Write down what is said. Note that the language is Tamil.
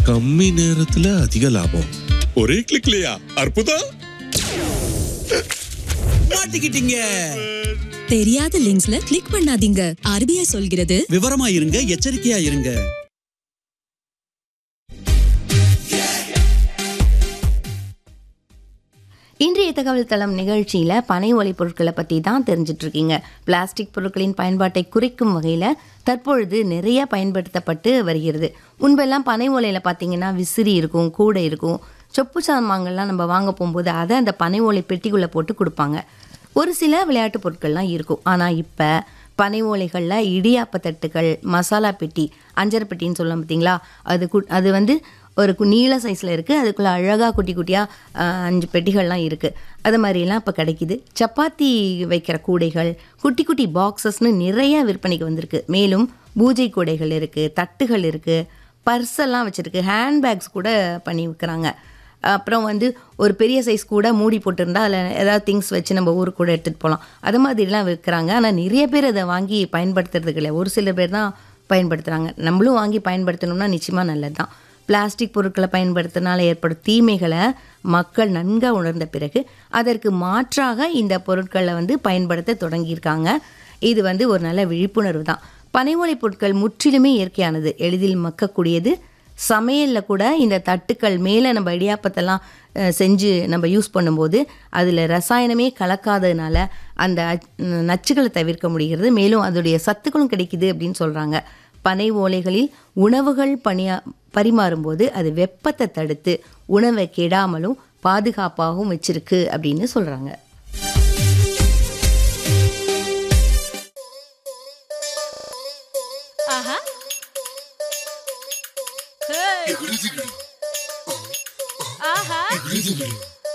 கம்மி நேரத்துல அதிக லாபம் ஒரே கிளிக்லயா அற்புதம் மாட்டிக்கிட்டீங்க தெரியாத லிங்க்ஸ்ல கிளிக் பண்ணாதீங்க ஆர்பிஐ சொல்கிறது விவரமா இருங்க எச்சரிக்கையா இருங்க இன்றைய தகவல் தளம் நிகழ்ச்சியில் பனை ஓலை பொருட்களை பற்றி தான் தெரிஞ்சிட்டு இருக்கீங்க பிளாஸ்டிக் பொருட்களின் பயன்பாட்டை குறைக்கும் வகையில் தற்பொழுது நிறைய பயன்படுத்தப்பட்டு வருகிறது முன்பெல்லாம் பனை ஓலையில் பார்த்தீங்கன்னா விசிறி இருக்கும் கூடை இருக்கும் சொப்பு சாமான்கள்லாம் நம்ம வாங்க போகும்போது அதை அந்த பனை ஓலை பெட்டிக்குள்ளே போட்டு கொடுப்பாங்க ஒரு சில விளையாட்டு பொருட்கள்லாம் இருக்கும் ஆனால் இப்போ பனை ஓலைகளில் இடியாப்ப தட்டுகள் மசாலா பெட்டி அஞ்சரை பெட்டின்னு சொல்லலாம் பார்த்தீங்களா அது கு- அது வந்து ஒரு கு- நீள சைஸில் இருக்குது அதுக்குள்ளே அழகாக குட்டி குட்டியாக அஞ்சு பெட்டிகள்லாம் இருக்குது அது மாதிரிலாம் இப்போ கிடைக்கிது சப்பாத்தி வைக்கிற கூடைகள் குட்டி குட்டி பாக்ஸஸ்னு நிறைய விற்பனைக்கு வந்திருக்கு மேலும் பூஜை கூடைகள் இருக்குது தட்டுகள் இருக்குது பர்ஸெல்லாம் வச்சுருக்கு ஹேண்ட்பேக்ஸ் கூட பண்ணி விற்கிறாங்க அப்புறம் வந்து ஒரு பெரிய சைஸ் கூட மூடி போட்டிருந்தா அதில் ஏதாவது திங்ஸ் வச்சு நம்ம ஊருக்கு கூட எடுத்துகிட்டு போகலாம் அது மாதிரிலாம் விற்கிறாங்க ஆனால் நிறைய பேர் அதை வாங்கி பயன்படுத்துறது கிடையாது ஒரு சில பேர் தான் பயன்படுத்துகிறாங்க நம்மளும் வாங்கி பயன்படுத்தணும்னா நிச்சயமாக நல்லது தான் பிளாஸ்டிக் பொருட்களை பயன்படுத்தினால ஏற்படும் தீமைகளை மக்கள் நன்க உணர்ந்த பிறகு அதற்கு மாற்றாக இந்த பொருட்களை வந்து பயன்படுத்த தொடங்கியிருக்காங்க இது வந்து ஒரு நல்ல விழிப்புணர்வு தான் பனை ஓலை பொருட்கள் முற்றிலுமே இயற்கையானது எளிதில் மக்கக்கூடியது சமையலில் கூட இந்த தட்டுக்கள் மேலே நம்ம இடியாப்பத்தெல்லாம் அஹ், செஞ்சு நம்ம யூஸ் பண்ணும்போது அதில் ரசாயனமே கலக்காததுனால அந்த அச்- நச்சுகளை தவிர்க்க முடிகிறது மேலும் அதோடைய சத்துக்களும் கிடைக்குது அப்படின்னு சொல்கிறாங்க பனை ஓலைகளில் உணவுகள் பணியா பரிமாறும்போது அது வெப்பத்தை தடுத்து உணவை கெடாமலும் பாதுகாப்பாகவும் வச்சிருக்கு அப்படின்னு சொல்கிறாங்க ஆஹா ஹே. ஆஹா